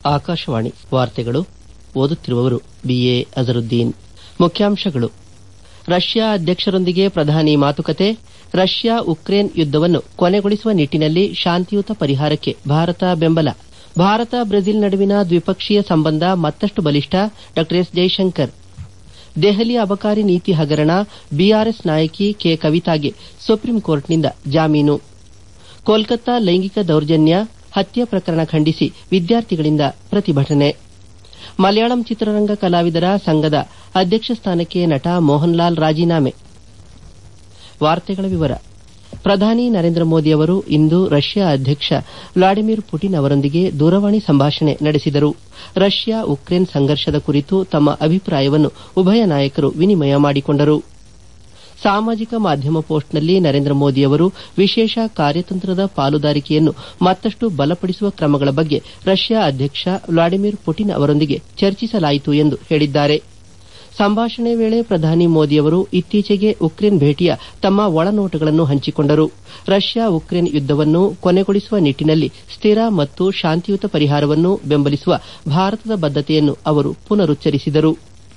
ಆಕಾಶವಾಣಿ ವಾರ್ತೆಗಳು ಓದುತ್ತಿರುವವರು ಬಿಎ ಅಜರುದ್ದೀನ್ ಮುಖ್ಯಾಂಶಗಳು ರಷ್ಯಾ ಅಧ್ಯಕ್ಷರೊಂದಿಗೆ ಪ್ರಧಾನಿ ಮಾತುಕತೆ ರಷ್ಯಾ ಉಕ್ರೇನ್ ಯುದ್ದವನ್ನು ಕೊನೆಗೊಳಿಸುವ ನಿಟ್ಟಿನಲ್ಲಿ ಶಾಂತಿಯುತ ಪರಿಹಾರಕ್ಕೆ ಭಾರತ ಬೆಂಬಲ ಭಾರತ ಬ್ರೆಜಿಲ್ ನಡುವಿನ ದ್ವಿಪಕ್ಷೀಯ ಸಂಬಂಧ ಮತ್ತಷ್ಟು ಬಲಿಷ್ಠ ಡಾ ಎಸ್ ಜೈಶಂಕರ್ ದೆಹಲಿ ಅಬಕಾರಿ ನೀತಿ ಹಗರಣ ಬಿಆರ್ಎಸ್ ನಾಯಕಿ ಕೆ ಕವಿತಾಗೆ ಸುಪ್ರೀಂ ಕೋರ್ಟ್ನಿಂದ ಜಾಮೀನು ಕೋಲ್ಕತ್ತಾ ಲೈಂಗಿಕ ದೌರ್ಜನ್ಯ ಹತ್ಯೆ ಪ್ರಕರಣ ಖಂಡಿಸಿ ವಿದ್ಯಾರ್ಥಿಗಳಿಂದ ಪ್ರತಿಭಟನೆ ಮಲಯಾಳಂ ಚಿತ್ರರಂಗ ಕಲಾವಿದರ ಸಂಘದ ಅಧ್ಯಕ್ಷ ಸ್ಥಾನಕ್ಕೆ ನಟ ಮೋಹನ್ಲಾಲ್ ರಾಜೀನಾಮೆ ಪ್ರಧಾನಿ ನರೇಂದ್ರ ಮೋದಿ ಅವರು ಇಂದು ರಷ್ಯಾ ಅಧ್ಯಕ್ಷ ವ್ಲಾಡಿಮಿರ್ ಪುಟಿನ್ ಅವರೊಂದಿಗೆ ದೂರವಾಣಿ ಸಂಭಾಷಣೆ ನಡೆಸಿದರು ರಷ್ಯಾ ಉಕ್ರೇನ್ ಸಂಘರ್ಷದ ಕುರಿತು ತಮ್ಮ ಅಭಿಪ್ರಾಯವನ್ನು ಉಭಯ ನಾಯಕರು ವಿನಿಮಯ ಮಾಡಿಕೊಂಡರು ಸಾಮಾಜಿಕ ಮಾಧ್ಯಮ ಪೋಸ್ಟ್ನಲ್ಲಿ ನರೇಂದ್ರ ಮೋದಿ ಅವರು ವಿಶೇಷ ಕಾರ್ಯತಂತ್ರದ ಪಾಲುದಾರಿಕೆಯನ್ನು ಮತ್ತಷ್ಟು ಬಲಪಡಿಸುವ ಕ್ರಮಗಳ ಬಗ್ಗೆ ರಷ್ಯಾ ಅಧ್ಯಕ್ಷ ವ್ಲಾಡಿಮಿರ್ ಪುಟಿನ್ ಅವರೊಂದಿಗೆ ಚರ್ಚಿಸಲಾಯಿತು ಎಂದು ಹೇಳಿದ್ದಾರೆ ಸಂಭಾಷಣೆ ವೇಳೆ ಪ್ರಧಾನಿ ಮೋದಿ ಅವರು ಇತ್ತೀಚೆಗೆ ಉಕ್ರೇನ್ ಭೇಟಿಯ ತಮ್ಮ ಒಳನೋಟಗಳನ್ನು ಹಂಚಿಕೊಂಡರು ರಷ್ಯಾ ಉಕ್ರೇನ್ ಯುದ್ದವನ್ನು ಕೊನೆಗೊಳಿಸುವ ನಿಟ್ಟಿನಲ್ಲಿ ಸ್ಥಿರ ಮತ್ತು ಶಾಂತಿಯುತ ಪರಿಹಾರವನ್ನು ಬೆಂಬಲಿಸುವ ಭಾರತದ ಬದ್ದತೆಯನ್ನು ಅವರು ಪುನರುಚ್ಚರಿಸಿದರು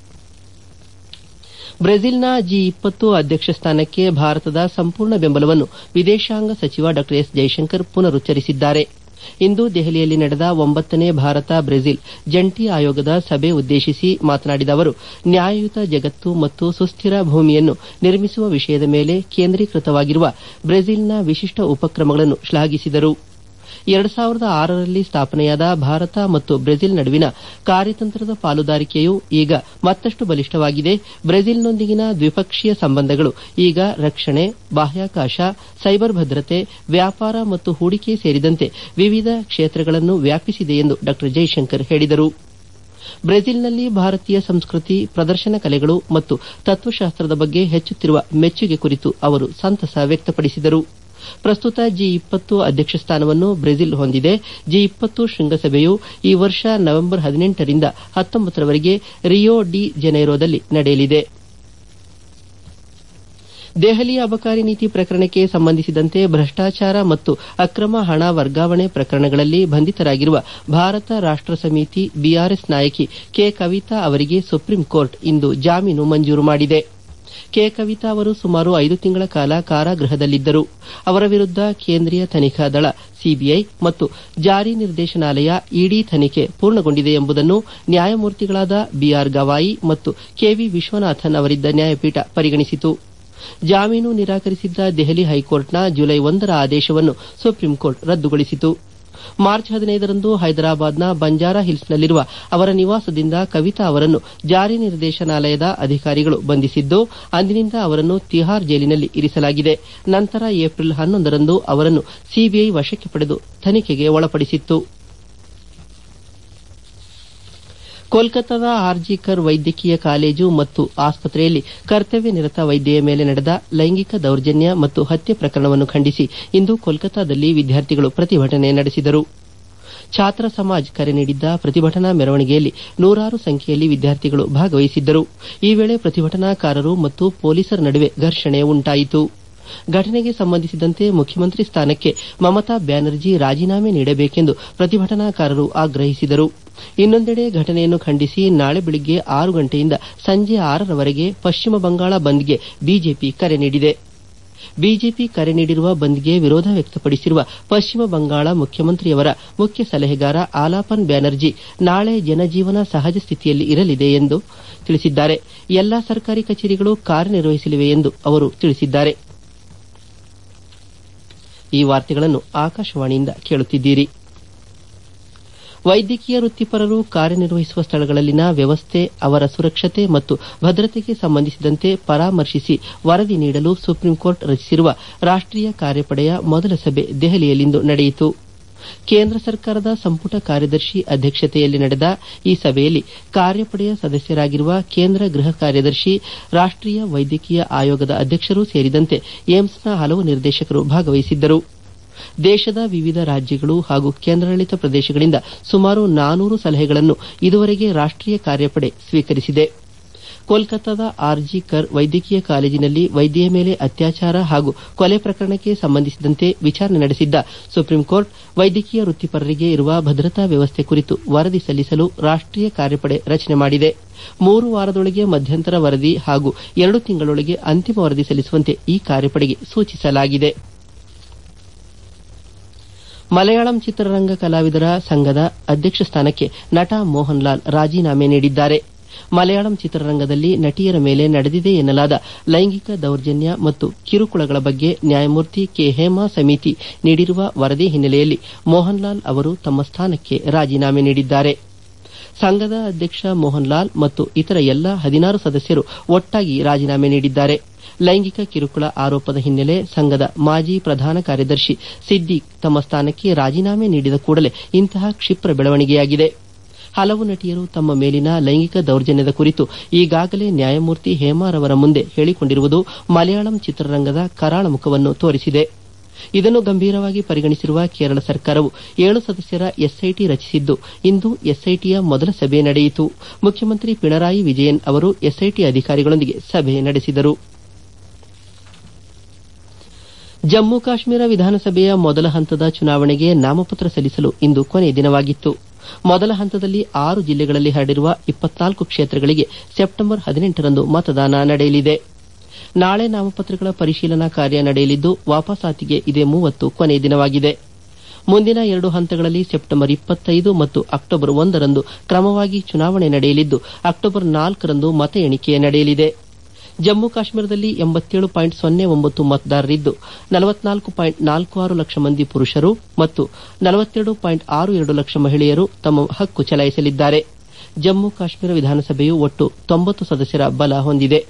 ಬ್ರೆಜಿಲ್ನ ಜಿ ಇಪ್ಪತ್ತು ಅಧ್ಯಕ್ಷ ಸ್ಥಾನಕ್ಕೆ ಭಾರತದ ಸಂಪೂರ್ಣ ಬೆಂಬಲವನ್ನು ವಿದೇಶಾಂಗ ಸಚಿವ ಡಾ ಎಸ್ ಜೈಶಂಕರ್ ಪುನರುಚ್ಚರಿಸಿದ್ದಾರೆ ಇಂದು ದೆಹಲಿಯಲ್ಲಿ ನಡೆದ ಒಂಬತ್ತನೇ ಭಾರತ ಬ್ರೆಜಿಲ್ ಜಂಟಿ ಆಯೋಗದ ಸಭೆ ಉದ್ದೇಶಿಸಿ ಮಾತನಾಡಿದ ಅವರು ನ್ಯಾಯಯುತ ಜಗತ್ತು ಮತ್ತು ಸುಸ್ದಿರ ಭೂಮಿಯನ್ನು ನಿರ್ಮಿಸುವ ವಿಷಯದ ಮೇಲೆ ಕೇಂದ್ರೀಕೃತವಾಗಿರುವ ಬ್ರೆಜಿಲ್ನ ವಿಶಿಷ್ಟ ಉಪಕ್ರಮಗಳನ್ನು ಶ್ಲಾಘಿಸಿದರು ಎರಡು ಸಾವಿರದ ಆರರಲ್ಲಿ ಸ್ಥಾಪನೆಯಾದ ಭಾರತ ಮತ್ತು ಬ್ರೆಜಿಲ್ ನಡುವಿನ ಕಾರ್ಯತಂತ್ರದ ಪಾಲುದಾರಿಕೆಯು ಈಗ ಮತ್ತಷ್ಟು ಬಲಿಷ್ಠವಾಗಿದೆ ಬ್ರೆಜಿಲ್ನೊಂದಿಗಿನ ದ್ವಿಪಕ್ಷೀಯ ಸಂಬಂಧಗಳು ಈಗ ರಕ್ಷಣೆ ಬಾಹ್ಯಾಕಾಶ ಸೈಬರ್ ಭದ್ರತೆ ವ್ಯಾಪಾರ ಮತ್ತು ಹೂಡಿಕೆ ಸೇರಿದಂತೆ ವಿವಿಧ ಕ್ಷೇತ್ರಗಳನ್ನು ವ್ಯಾಪಿಸಿದೆ ಎಂದು ಡಾ ಜೈಶಂಕರ್ ಹೇಳಿದರು ಬ್ರೆಜಿಲ್ನಲ್ಲಿ ಭಾರತೀಯ ಸಂಸ್ಕೃತಿ ಪ್ರದರ್ಶನ ಕಲೆಗಳು ಮತ್ತು ತತ್ವಶಾಸ್ತ್ರದ ಬಗ್ಗೆ ಹೆಚ್ಚುತ್ತಿರುವ ಮೆಚ್ಚುಗೆ ಕುರಿತು ಅವರು ಸಂತಸ ವ್ಯಕ್ತಪಡಿಸಿದರು ಪ್ರಸ್ತುತ ಜಿ ಇಪ್ಪತ್ತು ಅಧ್ಯಕ್ಷ ಸ್ಥಾನವನ್ನು ಬ್ರೆಜಿಲ್ ಹೊಂದಿದೆ ಜಿ ಇಪ್ಪತ್ತು ಶೃಂಗಸಭೆಯು ಈ ವರ್ಷ ನವೆಂಬರ್ ಹದಿನೆಂಟರಿಂದ ಹತ್ತೊಂಬತ್ತರವರೆಗೆ ರಿಯೋ ಡಿ ಜನೈರೋದಲ್ಲಿ ನಡೆಯಲಿದೆ ದೆಹಲಿ ಅಬಕಾರಿ ನೀತಿ ಪ್ರಕರಣಕ್ಕೆ ಸಂಬಂಧಿಸಿದಂತೆ ಭ್ರಷ್ಟಾಚಾರ ಮತ್ತು ಅಕ್ರಮ ಹಣ ವರ್ಗಾವಣೆ ಪ್ರಕರಣಗಳಲ್ಲಿ ಬಂಧಿತರಾಗಿರುವ ಭಾರತ ರಾಷ್ಟ ಸಮಿತಿ ಬಿಆರ್ಎಸ್ ನಾಯಕಿ ಕೆ ಕವಿತಾ ಅವರಿಗೆ ಸುಪ್ರೀಂ ಕೋರ್ಟ್ ಇಂದು ಜಾಮೀನು ಮಂಜೂರು ಮಾಡಿದೆ ಕೆ ಕವಿತಾ ಅವರು ಸುಮಾರು ಐದು ತಿಂಗಳ ಕಾಲ ಕಾರಾಗೃಹದಲ್ಲಿದ್ದರು ಅವರ ವಿರುದ್ದ ಕೇಂದ್ರೀಯ ತನಿಖಾ ದಳ ಸಿಬಿಐ ಮತ್ತು ಜಾರಿ ನಿರ್ದೇಶನಾಲಯ ಇಡಿ ತನಿಖೆ ಪೂರ್ಣಗೊಂಡಿದೆ ಎಂಬುದನ್ನು ನ್ಯಾಯಮೂರ್ತಿಗಳಾದ ಬಿಆರ್ ಗವಾಯಿ ಮತ್ತು ಕೆವಿ ವಿಶ್ವನಾಥನ್ ಅವರಿದ್ದ ನ್ಯಾಯಪೀಠ ಪರಿಗಣಿಸಿತು ಜಾಮೀನು ನಿರಾಕರಿಸಿದ್ದ ದೆಹಲಿ ಹೈಕೋರ್ಟ್ನ ಜುಲೈ ಒಂದರ ಆದೇಶವನ್ನು ಸುಪ್ರೀಂ ಕೋರ್ಟ್ ರದ್ದುಗೊಳಿಸಿತು ಮಾರ್ಚ್ ಹದಿನೈದರಂದು ಹೈದರಾಬಾದ್ನ ಬಂಜಾರಾ ಹಿಲ್ಸ್ನಲ್ಲಿರುವ ಅವರ ನಿವಾಸದಿಂದ ಕವಿತಾ ಅವರನ್ನು ಜಾರಿ ನಿರ್ದೇಶನಾಲಯದ ಅಧಿಕಾರಿಗಳು ಬಂಧಿಸಿದ್ದು ಅಂದಿನಿಂದ ಅವರನ್ನು ತಿಹಾರ್ ಜೈಲಿನಲ್ಲಿ ಇರಿಸಲಾಗಿದೆ ನಂತರ ಏಪ್ರಿಲ್ ಹನ್ನೊಂದರಂದು ಅವರನ್ನು ಸಿಬಿಐ ವಶಕ್ಕೆ ಪಡೆದು ತನಿಖೆಗೆ ಒಳಪಡಿಸಿತ್ತು ಕೋಲ್ಕತ್ತಾದ ಆರ್ಜಿಕರ್ ವೈದ್ಯಕೀಯ ಕಾಲೇಜು ಮತ್ತು ಆಸ್ಪತ್ರೆಯಲ್ಲಿ ಕರ್ತವ್ಯ ನಿರತ ವೈದ್ಯೆಯ ಮೇಲೆ ನಡೆದ ಲೈಂಗಿಕ ದೌರ್ಜನ್ಯ ಮತ್ತು ಹತ್ಯೆ ಪ್ರಕರಣವನ್ನು ಖಂಡಿಸಿ ಇಂದು ಕೋಲ್ಕತ್ತಾದಲ್ಲಿ ವಿದ್ಯಾರ್ಥಿಗಳು ಪ್ರತಿಭಟನೆ ನಡೆಸಿದರು ಛಾತ್ರ ಸಮಾಜ್ ಕರೆ ನೀಡಿದ್ದ ಪ್ರತಿಭಟನಾ ಮೆರವಣಿಗೆಯಲ್ಲಿ ನೂರಾರು ಸಂಖ್ಯೆಯಲ್ಲಿ ವಿದ್ಯಾರ್ಥಿಗಳು ಭಾಗವಹಿಸಿದ್ದರು ಈ ವೇಳೆ ಪ್ರತಿಭಟನಾಕಾರರು ಮತ್ತು ಪೊಲೀಸರ ನಡುವೆ ಘರ್ಷಣೆ ಉಂಟಾಯಿತು ಘಟನೆಗೆ ಸಂಬಂಧಿಸಿದಂತೆ ಮುಖ್ಯಮಂತ್ರಿ ಸ್ಥಾನಕ್ಕೆ ಮಮತಾ ಬ್ಯಾನರ್ಜಿ ರಾಜೀನಾಮೆ ನೀಡಬೇಕೆಂದು ಪ್ರತಿಭಟನಾಕಾರರು ಆಗ್ರಹಿಸಿದರು ಇನ್ನೊಂದೆಡೆ ಘಟನೆಯನ್ನು ಖಂಡಿಸಿ ನಾಳೆ ಬೆಳಗ್ಗೆ ಆರು ಗಂಟೆಯಿಂದ ಸಂಜೆ ಆರರವರೆಗೆ ಪಶ್ಚಿಮ ಬಂಗಾಳ ಬಂದ್ಗೆ ಬಿಜೆಪಿ ಕರೆ ನೀಡಿದೆ ಬಿಜೆಪಿ ಕರೆ ನೀಡಿರುವ ಬಂದ್ಗೆ ವಿರೋಧ ವ್ಯಕ್ತಪಡಿಸಿರುವ ಪಶ್ಚಿಮ ಬಂಗಾಳ ಮುಖ್ಯಮಂತ್ರಿಯವರ ಮುಖ್ಯ ಸಲಹೆಗಾರ ಆಲಾಪನ್ ಬ್ಯಾನರ್ಜಿ ನಾಳೆ ಜನಜೀವನ ಸಹಜ ಸ್ಥಿತಿಯಲ್ಲಿ ಇರಲಿದೆ ಎಂದು ತಿಳಿಸಿದ್ದಾರೆ ಎಲ್ಲಾ ಸರ್ಕಾರಿ ಕಚೇರಿಗಳು ಕಾರ್ಯನಿರ್ವಹಿಸಲಿವೆ ಎಂದು ಅವರು ತಿಳಿಸಿದ್ದಾರೆ ಈ ವಾರ್ತೆಗಳನ್ನು ಆಕಾಶವಾಣಿಯಿಂದ ಕೇಳುತ್ತಿದ್ದೀರಿ ವೈದ್ಯಕೀಯ ವೃತ್ತಿಪರರು ಕಾರ್ಯನಿರ್ವಹಿಸುವ ಸ್ಥಳಗಳಲ್ಲಿನ ವ್ಯವಸ್ಥೆ ಅವರ ಸುರಕ್ಷತೆ ಮತ್ತು ಭದ್ರತೆಗೆ ಸಂಬಂಧಿಸಿದಂತೆ ಪರಾಮರ್ಶಿಸಿ ವರದಿ ನೀಡಲು ಸುಪ್ರೀಂಕೋರ್ಟ್ ರಚಿಸಿರುವ ರಾಷ್ಟೀಯ ಕಾರ್ಯಪಡೆಯ ಮೊದಲ ಸಭೆ ದೆಹಲಿಯಲ್ಲಿಂದು ನಡೆಯಿತು ಕೇಂದ್ರ ಸರ್ಕಾರದ ಸಂಪುಟ ಕಾರ್ಯದರ್ಶಿ ಅಧ್ಯಕ್ಷತೆಯಲ್ಲಿ ನಡೆದ ಈ ಸಭೆಯಲ್ಲಿ ಕಾರ್ಯಪಡೆಯ ಸದಸ್ಯರಾಗಿರುವ ಕೇಂದ್ರ ಗೃಹ ಕಾರ್ಯದರ್ಶಿ ರಾಷ್ಟೀಯ ವೈದ್ಯಕೀಯ ಆಯೋಗದ ಅಧ್ಯಕ್ಷರೂ ಸೇರಿದಂತೆ ಏಮ್ಸ್ನ ಹಲವು ನಿರ್ದೇಶಕರು ಭಾಗವಹಿಸಿದ್ದರು ದೇಶದ ವಿವಿಧ ರಾಜ್ಯಗಳು ಹಾಗೂ ಕೇಂದ್ರಾಡಳಿತ ಪ್ರದೇಶಗಳಿಂದ ಸುಮಾರು ನಾನೂರು ಸಲಹೆಗಳನ್ನು ಇದುವರೆಗೆ ರಾಷ್ಟೀಯ ಕಾರ್ಯಪಡೆ ಸ್ವೀಕರಿಸಿದೆ ಕೋಲ್ಕತ್ತಾದ ಆರ್ಜಿ ಕರ್ ವೈದ್ಯಕೀಯ ಕಾಲೇಜಿನಲ್ಲಿ ವೈದ್ಯೆಯ ಮೇಲೆ ಅತ್ಯಾಚಾರ ಹಾಗೂ ಕೊಲೆ ಪ್ರಕರಣಕ್ಕೆ ಸಂಬಂಧಿಸಿದಂತೆ ವಿಚಾರಣೆ ನಡೆಸಿದ್ದ ಸುಪ್ರೀಂ ಕೋರ್ಟ್ ವೈದ್ಯಕೀಯ ವೃತ್ತಿಪರರಿಗೆ ಇರುವ ಭದ್ರತಾ ವ್ಯವಸ್ಥೆ ಕುರಿತು ವರದಿ ಸಲ್ಲಿಸಲು ರಾಷ್ಟೀಯ ಕಾರ್ಯಪಡೆ ರಚನೆ ಮಾಡಿದೆ ಮೂರು ವಾರದೊಳಗೆ ಮಧ್ಯಂತರ ವರದಿ ಹಾಗೂ ಎರಡು ತಿಂಗಳೊಳಗೆ ಅಂತಿಮ ವರದಿ ಸಲ್ಲಿಸುವಂತೆ ಈ ಕಾರ್ಯಪಡೆಗೆ ಸೂಚಿಸಲಾಗಿದೆ ಮಲಯಾಳಂ ಚಿತ್ರರಂಗ ಕಲಾವಿದರ ಸಂಘದ ಅಧ್ಯಕ್ಷ ಸ್ಥಾನಕ್ಕೆ ನಟ ಮೋಹನ್ ಲಾಲ್ ರಾಜೀನಾಮೆ ನೀಡಿದ್ದಾರೆ ಮಲಯಾಳಂ ಚಿತ್ರರಂಗದಲ್ಲಿ ನಟಿಯರ ಮೇಲೆ ನಡೆದಿದೆ ಎನ್ನಲಾದ ಲೈಂಗಿಕ ದೌರ್ಜನ್ಯ ಮತ್ತು ಕಿರುಕುಳಗಳ ಬಗ್ಗೆ ನ್ಯಾಯಮೂರ್ತಿ ಕೆ ಹೇಮಾ ಸಮಿತಿ ನೀಡಿರುವ ವರದಿ ಹಿನ್ನೆಲೆಯಲ್ಲಿ ಮೋಹನ್ ಲಾಲ್ ಅವರು ತಮ್ಮ ಸ್ಥಾನಕ್ಕೆ ರಾಜೀನಾಮೆ ನೀಡಿದ್ದಾರೆ ಸಂಘದ ಅಧ್ಯಕ್ಷ ಮೋಹನ್ ಲಾಲ್ ಮತ್ತು ಇತರ ಎಲ್ಲ ಹದಿನಾರು ಸದಸ್ಯರು ಒಟ್ಟಾಗಿ ರಾಜೀನಾಮೆ ನೀಡಿದ್ದಾರೆ ಲೈಂಗಿಕ ಕಿರುಕುಳ ಆರೋಪದ ಹಿನ್ನೆಲೆ ಸಂಘದ ಮಾಜಿ ಪ್ರಧಾನ ಕಾರ್ಯದರ್ಶಿ ಸಿದ್ದೀಕ್ ತಮ್ಮ ಸ್ಥಾನಕ್ಕೆ ರಾಜೀನಾಮೆ ನೀಡಿದ ಕೂಡಲೇ ಇಂತಹ ಕ್ಷಿಪ್ರ ಬೆಳವಣಿಗೆಯಾಗಿದೆ ಹಲವು ನಟಿಯರು ತಮ್ಮ ಮೇಲಿನ ಲೈಂಗಿಕ ದೌರ್ಜನ್ಯದ ಕುರಿತು ಈಗಾಗಲೇ ನ್ಯಾಯಮೂರ್ತಿ ಹೇಮಾರವರ ಮುಂದೆ ಹೇಳಿಕೊಂಡಿರುವುದು ಮಲಯಾಳಂ ಚಿತ್ರರಂಗದ ಕರಾಳ ಮುಖವನ್ನು ತೋರಿಸಿದೆ ಇದನ್ನು ಗಂಭೀರವಾಗಿ ಪರಿಗಣಿಸಿರುವ ಕೇರಳ ಸರ್ಕಾರವು ಏಳು ಸದಸ್ಯರ ಎಸ್ಐಟಿ ರಚಿಸಿದ್ದು ಇಂದು ಎಸ್ಐಟಿಯ ಮೊದಲ ಸಭೆ ನಡೆಯಿತು ಮುಖ್ಯಮಂತ್ರಿ ಪಿಣರಾಯಿ ವಿಜಯನ್ ಅವರು ಎಸ್ಐಟಿ ಅಧಿಕಾರಿಗಳೊಂದಿಗೆ ಸಭೆ ನಡೆಸಿದರು ಜಮ್ಮು ಕಾಶ್ಮೀರ ವಿಧಾನಸಭೆಯ ಮೊದಲ ಹಂತದ ಚುನಾವಣೆಗೆ ನಾಮಪತ್ರ ಸಲ್ಲಿಸಲು ಇಂದು ಕೊನೆ ದಿನವಾಗಿತ್ತು ಮೊದಲ ಹಂತದಲ್ಲಿ ಆರು ಜಿಲ್ಲೆಗಳಲ್ಲಿ ಹರಡಿರುವ ಇಪ್ಪತ್ನಾಲ್ಕು ಕ್ಷೇತ್ರಗಳಿಗೆ ಸೆಪ್ಟೆಂಬರ್ ಹದಿನೆಂಟರಂದು ಮತದಾನ ನಡೆಯಲಿದೆ ನಾಳೆ ನಾಮಪತ್ರಗಳ ಪರಿಶೀಲನಾ ಕಾರ್ಯ ನಡೆಯಲಿದ್ದು ವಾಪಸಾತಿಗೆ ಇದೇ ಮೂವತ್ತು ಕೊನೆ ದಿನವಾಗಿದೆ ಮುಂದಿನ ಎರಡು ಹಂತಗಳಲ್ಲಿ ಸೆಪ್ಟೆಂಬರ್ ಇಪ್ಪತ್ತೈದು ಮತ್ತು ಅಕ್ಟೋಬರ್ ಒಂದರಂದು ಕ್ರಮವಾಗಿ ಚುನಾವಣೆ ನಡೆಯಲಿದ್ದು ಅಕ್ಟೋಬರ್ ನಾಲ್ಕರಂದು ಮತ ಎಣಿಕೆ ನಡೆಯಲಿದೆ ಜಮ್ಮು ಕಾಶ್ಮೀರದಲ್ಲಿ ಎಂಬತ್ತೇಳು ಪಾಯಿಂಟ್ ಸೊನ್ನೆ ಒಂಬತ್ತು ಮತದಾರರಿದ್ದು ನಲವತ್ನಾಲ್ಕು ಪಾಯಿಂಟ್ ನಾಲ್ಕು ಆರು ಲಕ್ಷ ಮಂದಿ ಪುರುಷರು ಮತ್ತು ನಲವತ್ತೆರಡು ಪಾಯಿಂಟ್ ಆರು ಎರಡು ಲಕ್ಷ ಮಹಿಳೆಯರು ತಮ್ಮ ಹಕ್ಕು ಚಲಾಯಿಸಲಿದ್ದಾರೆ ಜಮ್ಮು ಕಾಶ್ಮೀರ ವಿಧಾನಸಭೆಯು ಒಟ್ಟು ತೊಂಬತ್ತು ಸದಸ್ಯರ ಬಲ ಹೊಂದಿದೆ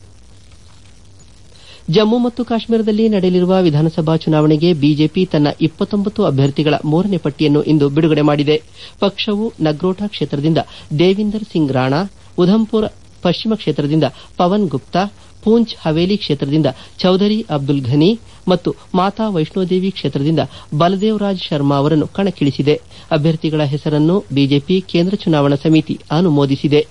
ಜಮ್ಮು ಮತ್ತು ಕಾಶ್ಮೀರದಲ್ಲಿ ನಡೆಯಲಿರುವ ವಿಧಾನಸಭಾ ಚುನಾವಣೆಗೆ ಬಿಜೆಪಿ ತನ್ನ ಇಪ್ಪತ್ತೊಂಬತ್ತು ಅಭ್ಯರ್ಥಿಗಳ ಮೂರನೇ ಪಟ್ಟಿಯನ್ನು ಇಂದು ಬಿಡುಗಡೆ ಮಾಡಿದೆ ಪಕ್ಷವು ನಗ್ರೋಟಾ ಕ್ಷೇತ್ರದಿಂದ ದೇವಿಂದರ್ ಸಿಂಗ್ ರಾಣಾ ಉಧಂಪುರ ಪಶ್ಚಿಮ ಕ್ಷೇತ್ರದಿಂದ ಪವನ್ ಗುಪ್ತಾ ಪೂಂಚ್ ಹವೇಲಿ ಕ್ಷೇತ್ರದಿಂದ ಚೌಧರಿ ಅಬ್ದುಲ್ ಘನಿ ಮತ್ತು ಮಾತಾ ವೈಷ್ಣೋದೇವಿ ಕ್ಷೇತ್ರದಿಂದ ಬಲದೇವ್ ರಾಜ್ ಶರ್ಮಾ ಅವರನ್ನು ಕಣಕ್ಕಿಳಿಸಿದೆ ಅಭ್ಯರ್ಥಿಗಳ ಹೆಸರನ್ನು ಬಿಜೆಪಿ ಕೇಂದ್ರ ಚುನಾವಣಾ ಸಮಿತಿ ಅನುಮೋದಿಸಿದೆ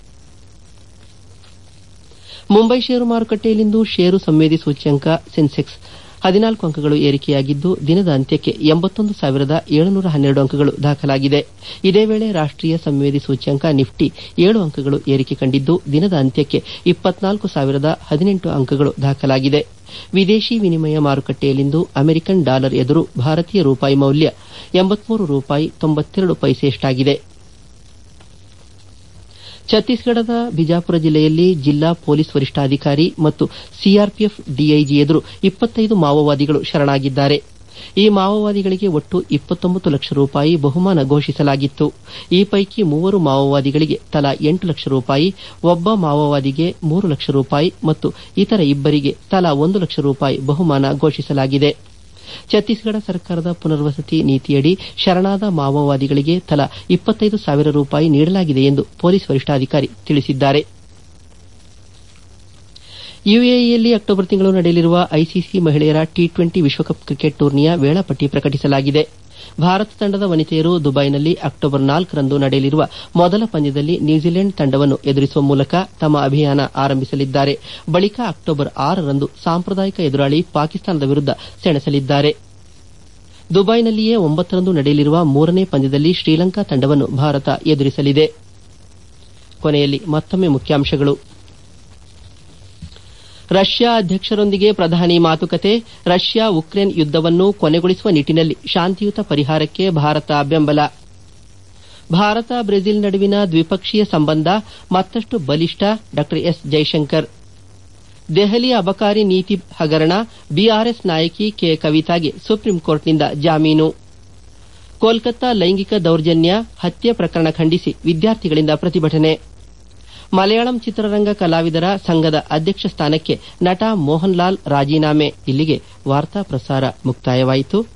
ಮುಂಬೈ ಷೇರು ಮಾರುಕಟ್ಟೆಯಲ್ಲಿಂದು ಷೇರು ಸಂವೇದಿ ಸೂಚ್ಯಂಕ ಸೆನ್ಸೆಕ್ಸ್ ಹದಿನಾಲ್ಕು ಅಂಕಗಳು ಏರಿಕೆಯಾಗಿದ್ದು ದಿನದ ಅಂತ್ಯಕ್ಕೆ ಎಂಬತ್ತೊಂದು ಸಾವಿರದ ಏಳುನೂರ ಹನ್ನೆರಡು ಅಂಕಗಳು ದಾಖಲಾಗಿದೆ ಇದೇ ವೇಳೆ ರಾಷ್ಟೀಯ ಸಂವೇದಿ ಸೂಚ್ಯಂಕ ನಿಫ್ಟಿ ಏಳು ಅಂಕಗಳು ಏರಿಕೆ ಕಂಡಿದ್ದು ದಿನದ ಅಂತ್ಯಕ್ಕೆ ಇಪ್ಪತ್ನಾಲ್ಕು ಸಾವಿರದ ಹದಿನೆಂಟು ಅಂಕಗಳು ದಾಖಲಾಗಿದೆ ವಿದೇಶಿ ವಿನಿಮಯ ಮಾರುಕಟ್ಟೆಯಲ್ಲಿಂದು ಅಮೆರಿಕನ್ ಡಾಲರ್ ಎದುರು ಭಾರತೀಯ ರೂಪಾಯಿ ಮೌಲ್ಯ ಎಂಬತ್ಮೂರು ರೂಪಾಯಿ ತೊಂಬತ್ತೆರಡು ಪೈಸೆಯಷ್ಟಾಗಿದೆ ಛತ್ತೀಸ್ಗಢದ ಬಿಜಾಪುರ ಜಿಲ್ಲೆಯಲ್ಲಿ ಜಿಲ್ಲಾ ಪೊಲೀಸ್ ವರಿಷ್ಠಾಧಿಕಾರಿ ಮತ್ತು ಸಿಆರ್ಪಿಎಫ್ ಡಿಐಜಿ ಎದುರು ಇಪ್ಪತ್ತೈದು ಮಾವೋವಾದಿಗಳು ಶರಣಾಗಿದ್ದಾರೆ ಈ ಮಾವೋವಾದಿಗಳಿಗೆ ಒಟ್ಟು ಇಪ್ಪತ್ತೊಂಬತ್ತು ಲಕ್ಷ ರೂಪಾಯಿ ಬಹುಮಾನ ಘೋಷಿಸಲಾಗಿತ್ತು ಈ ಪೈಕಿ ಮೂವರು ಮಾವೋವಾದಿಗಳಿಗೆ ತಲಾ ಎಂಟು ಲಕ್ಷ ರೂಪಾಯಿ ಒಬ್ಬ ಮಾವೋವಾದಿಗೆ ಮೂರು ಲಕ್ಷ ರೂಪಾಯಿ ಮತ್ತು ಇತರ ಇಬ್ಬರಿಗೆ ತಲಾ ಒಂದು ಲಕ್ಷ ರೂಪಾಯಿ ಬಹುಮಾನ ಘೋಷಿಸಲಾಗಿದೆ ಛತ್ತೀಸ್ಗಢ ಸರ್ಕಾರದ ಪುನರ್ವಸತಿ ನೀತಿಯಡಿ ಶರಣಾದ ಮಾವೋವಾದಿಗಳಿಗೆ ತಲಾ ಇಪ್ಪತ್ತೈದು ಸಾವಿರ ರೂಪಾಯಿ ನೀಡಲಾಗಿದೆ ಎಂದು ಪೊಲೀಸ್ ವರಿಷ್ಠಾಧಿಕಾರಿ ತಿಳಿಸಿದ್ದಾರೆ ಯುಎಇಯಲ್ಲಿ ಅಕ್ಟೋಬರ್ ತಿಂಗಳು ನಡೆಯಲಿರುವ ಐಸಿಸಿ ಮಹಿಳೆಯರ ಟಿ ಟ್ವೆಂಟಿ ವಿಶ್ವಕಪ್ ಕ್ರಿಕೆಟ್ ಟೂರ್ನಿಯ ವೇಳಾಪಟ್ಟಿ ಪ್ರಕಟಿಸಲಾಗಿದೆ ಭಾರತ ತಂಡದ ವನಿತೆಯರು ದುಬೈನಲ್ಲಿ ಅಕ್ಟೋಬರ್ ನಾಲ್ಕರಂದು ನಡೆಯಲಿರುವ ಮೊದಲ ಪಂದ್ಯದಲ್ಲಿ ನ್ಯೂಜಿಲೆಂಡ್ ತಂಡವನ್ನು ಎದುರಿಸುವ ಮೂಲಕ ತಮ್ಮ ಅಭಿಯಾನ ಆರಂಭಿಸಲಿದ್ದಾರೆ ಬಳಿಕ ಅಕ್ಟೋಬರ್ ಆರರಂದು ಸಾಂಪ್ರದಾಯಿಕ ಎದುರಾಳಿ ಪಾಕಿಸ್ತಾನದ ವಿರುದ್ಧ ಸೆಣಸಲಿದ್ದಾರೆ ದುಬೈನಲ್ಲಿಯೇ ಒಂಬತ್ತರಂದು ನಡೆಯಲಿರುವ ಮೂರನೇ ಪಂದ್ಯದಲ್ಲಿ ಶ್ರೀಲಂಕಾ ತಂಡವನ್ನು ಭಾರತ ಎದುರಿಸಲಿದೆ ಕೊನೆಯಲ್ಲಿ ಮತ್ತೊಮ್ಮೆ ಮುಖ್ಯಾಂಶಗಳು ರಷ್ಯಾ ಅಧ್ಯಕ್ಷರೊಂದಿಗೆ ಪ್ರಧಾನಿ ಮಾತುಕತೆ ರಷ್ಯಾ ಉಕ್ರೇನ್ ಯುದ್ದವನ್ನು ಕೊನೆಗೊಳಿಸುವ ನಿಟ್ಟಿನಲ್ಲಿ ಶಾಂತಿಯುತ ಪರಿಹಾರಕ್ಕೆ ಭಾರತ ಬೆಂಬಲ ಭಾರತ ಬ್ರೆಜಿಲ್ ನಡುವಿನ ದ್ವಿಪಕ್ಷೀಯ ಸಂಬಂಧ ಮತ್ತಷ್ಟು ಬಲಿಷ್ಠ ಡಾ ಎಸ್ ಜೈಶಂಕರ್ ದೆಹಲಿ ಅಬಕಾರಿ ನೀತಿ ಹಗರಣ ಬಿಆರ್ಎಸ್ ನಾಯಕಿ ಕೆ ಕವಿತಾಗೆ ಸುಪ್ರೀಂ ಕೋರ್ಟ್ನಿಂದ ಜಾಮೀನು ಕೋಲ್ಕತ್ತಾ ಲೈಂಗಿಕ ದೌರ್ಜನ್ಯ ಹತ್ಯೆ ಪ್ರಕರಣ ಖಂಡಿಸಿ ವಿದ್ಯಾರ್ಥಿಗಳಿಂದ ಪ್ರತಿಭಟನೆ ಮಲಯಾಳಂ ಚಿತ್ರರಂಗ ಕಲಾವಿದರ ಸಂಘದ ಅಧ್ಯಕ್ಷ ಸ್ಥಾನಕ್ಕೆ ನಟ ಮೋಹನ್ ಲಾಲ್ ರಾಜೀನಾಮೆ ಇಲ್ಲಿಗೆ ವಾರ್ತಾ ಪ್ರಸಾರ ಮುಕ್ತಾಯವಾಯಿತು